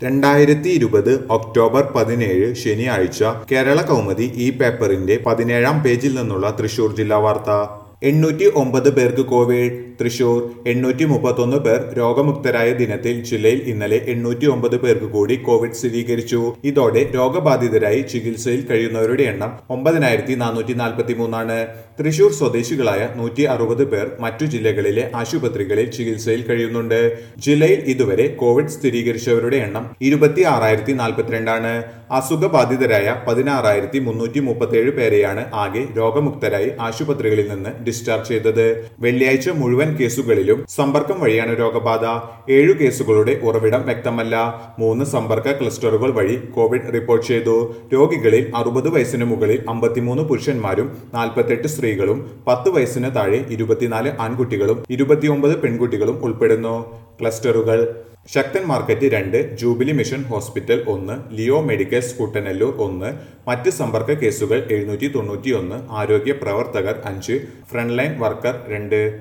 രണ്ടായിരത്തി ഇരുപത് ഒക്ടോബർ പതിനേഴ് ശനിയാഴ്ച കേരള കൗമുദി ഈ പേപ്പറിന്റെ പതിനേഴാം പേജിൽ നിന്നുള്ള തൃശൂർ ജില്ലാ വാർത്ത എണ്ണൂറ്റി ഒമ്പത് പേർക്ക് കോവിഡ് തൃശൂർ എണ്ണൂറ്റി മുപ്പത്തൊന്ന് പേർ രോഗമുക്തരായ ദിനത്തിൽ ജില്ലയിൽ ഇന്നലെ എണ്ണൂറ്റി ഒമ്പത് പേർക്ക് കൂടി കോവിഡ് സ്ഥിരീകരിച്ചു ഇതോടെ രോഗബാധിതരായി ചികിത്സയിൽ കഴിയുന്നവരുടെ എണ്ണം ഒമ്പതിനായിരത്തി നാനൂറ്റി നാൽപ്പത്തി മൂന്നാണ് തൃശൂർ സ്വദേശികളായ നൂറ്റി അറുപത് പേർ മറ്റു ജില്ലകളിലെ ആശുപത്രികളിൽ ചികിത്സയിൽ കഴിയുന്നുണ്ട് ജില്ലയിൽ ഇതുവരെ കോവിഡ് സ്ഥിരീകരിച്ചവരുടെ എണ്ണം ഇരുപത്തി ആറായിരത്തി നാൽപ്പത്തിരണ്ടാണ് അസുഖബാധിതരായ പതിനാറായിരത്തി മുന്നൂറ്റി മുപ്പത്തേഴ് പേരെയാണ് ആകെ രോഗമുക്തരായി ആശുപത്രികളിൽ നിന്ന് ഡിസ്ചാർജ് ചെയ്തത് വെള്ളിയാഴ്ച മുഴുവൻ കേസുകളിലും സമ്പർക്കം വഴിയാണ് രോഗബാധ ഏഴു കേസുകളുടെ ഉറവിടം വ്യക്തമല്ല മൂന്ന് സമ്പർക്ക ക്ലസ്റ്ററുകൾ വഴി കോവിഡ് റിപ്പോർട്ട് ചെയ്തു രോഗികളിൽ അറുപത് വയസ്സിന് മുകളിൽ അമ്പത്തിമൂന്ന് പുരുഷന്മാരും നാൽപ്പത്തെട്ട് സ്ത്രീകളും പത്ത് വയസ്സിന് താഴെ ഇരുപത്തിനാല് ആൺകുട്ടികളും ഇരുപത്തിയൊമ്പത് പെൺകുട്ടികളും ഉൾപ്പെടുന്നു ക്ലസ്റ്ററുകൾ ശക്തൻ മാർക്കറ്റ് രണ്ട് ജൂബിലി മിഷൻ ഹോസ്പിറ്റൽ ഒന്ന് ലിയോ മെഡിക്കൽസ് കുട്ടനെല്ലൂർ ഒന്ന് മറ്റ് സമ്പർക്ക കേസുകൾ എഴുന്നൂറ്റി തൊണ്ണൂറ്റി ഒന്ന് ആരോഗ്യ പ്രവർത്തകർ അഞ്ച് ഫ്രണ്ട് ലൈൻ വർക്കർ രണ്ട്